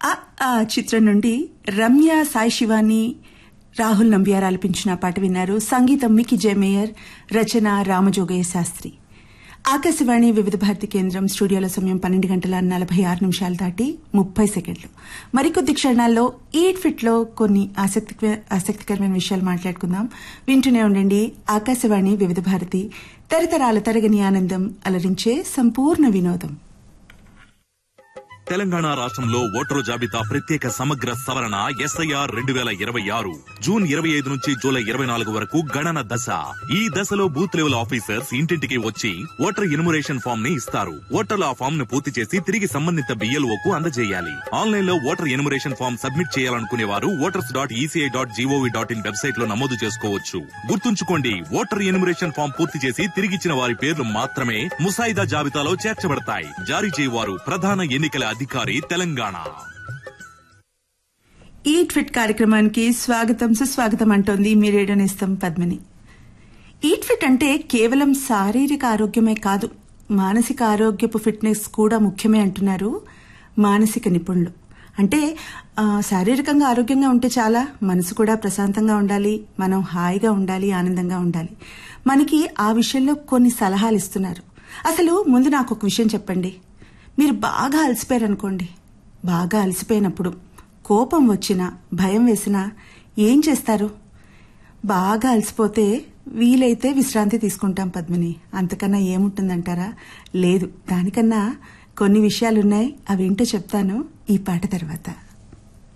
ఆ ఆ చిత్రం నుండి రమ్య సాయి శివాని రాహుల్ నంబియార్ ఆలపించిన పాట విన్నారు సంగీతం మికి జయమేయర్ రచన రామజోగయ్య శాస్త్రి ఆకాశవాణి వివిధ భారతి కేంద్రం స్టూడియోల సమయం పన్నెండు గంటల నలభై ఆరు నిమిషాలు దాటి ముప్పై సెకండ్లు మరికొద్ది క్షణాల్లో ఈట్ ఫిట్ లో కొన్ని ఆసక్తి ఆసక్తికరమైన విషయాలు మాట్లాడుకుందాం వింటూనే ఉండండి ఆకాశవాణి వివిధ భారతి తరతరాల తరగని ఆనందం అలరించే సంపూర్ణ వినోదం తెలంగాణ రాష్ట్రంలో ఓటరు జాబితా ప్రత్యేక సమగ్ర సవరణ ఎస్ఐఆర్ రెండు వేల ఇరవై ఆరు జూన్ ఇరవై ఐదు నుంచి జూలై ఇరవై నాలుగు వరకు గణన దశ ఈ దశలో బూత్ లెవెల్ ఆఫీసర్స్ ఇంటింటికి వచ్చి ఓటర్ ఇనుమరేషన్ ఫామ్ ని ఇస్తారు ఓటర్లు ఆ ఫామ్ ను పూర్తి చేసి తిరిగి సంబంధిత బిఎల్ఓ కు అందజేయాలి ఆన్లైన్ లో ఓటర్ ఎనుమరేషన్ ఫామ్ సబ్మిట్ చేయాలనుకునే వారు voters dot ECI dot gov dot in website లో నమోదు చేసుకోవచ్చు గుర్తుంచుకోండి ఓటర్ ఎనుమరేషన్ ఫామ్ పూర్తి చేసి తిరిగిచ్చిన వారి పేర్లు మాత్రమే ముసాయిదా జాబితాలో చేర్చబడతాయి జారీ చేయవారు ప్రధాన ఎన్నికల అధికారి తెలంగాణ ఈట్ ఫిట్ కార్యక్రమానికి స్వాగతం సుస్వాగతం అంటోంది మీ రేడియో నేస్తం పద్మిని ఈట్ ఫిట్ అంటే కేవలం శారీరక ఆరోగ్యమే కాదు మానసిక ఆరోగ్యపు ఫిట్నెస్ కూడా ముఖ్యమే అంటున్నారు మానసిక నిపుణులు అంటే ఆ, శారీరకంగా ఆరోగ్యంగా ఉంటే చాలా మనసు కూడా ప్రశాంతంగా ఉండాలి మనం హాయిగా ఉండాలి ఆనందంగా ఉండాలి మనకి ఆ విషయంలో కొన్ని సలహాలు ఇస్తున్నారు అసలు ముందు నాకు ఒక విషయం చెప్పండి మీరు బాగా అలసిపోయారనుకోండి బాగా అలసిపోయినప్పుడు కోపం వచ్చినా భయం వేసినా ఏం చేస్తారు బాగా అలసిపోతే వీలైతే విశ్రాంతి తీసుకుంటాం పద్మిని అంతకన్నా ఏముంటుందంటారా లేదు దానికన్నా కొన్ని విషయాలున్నాయి అవేంటో చెప్తాను ఈ పాట తర్వాత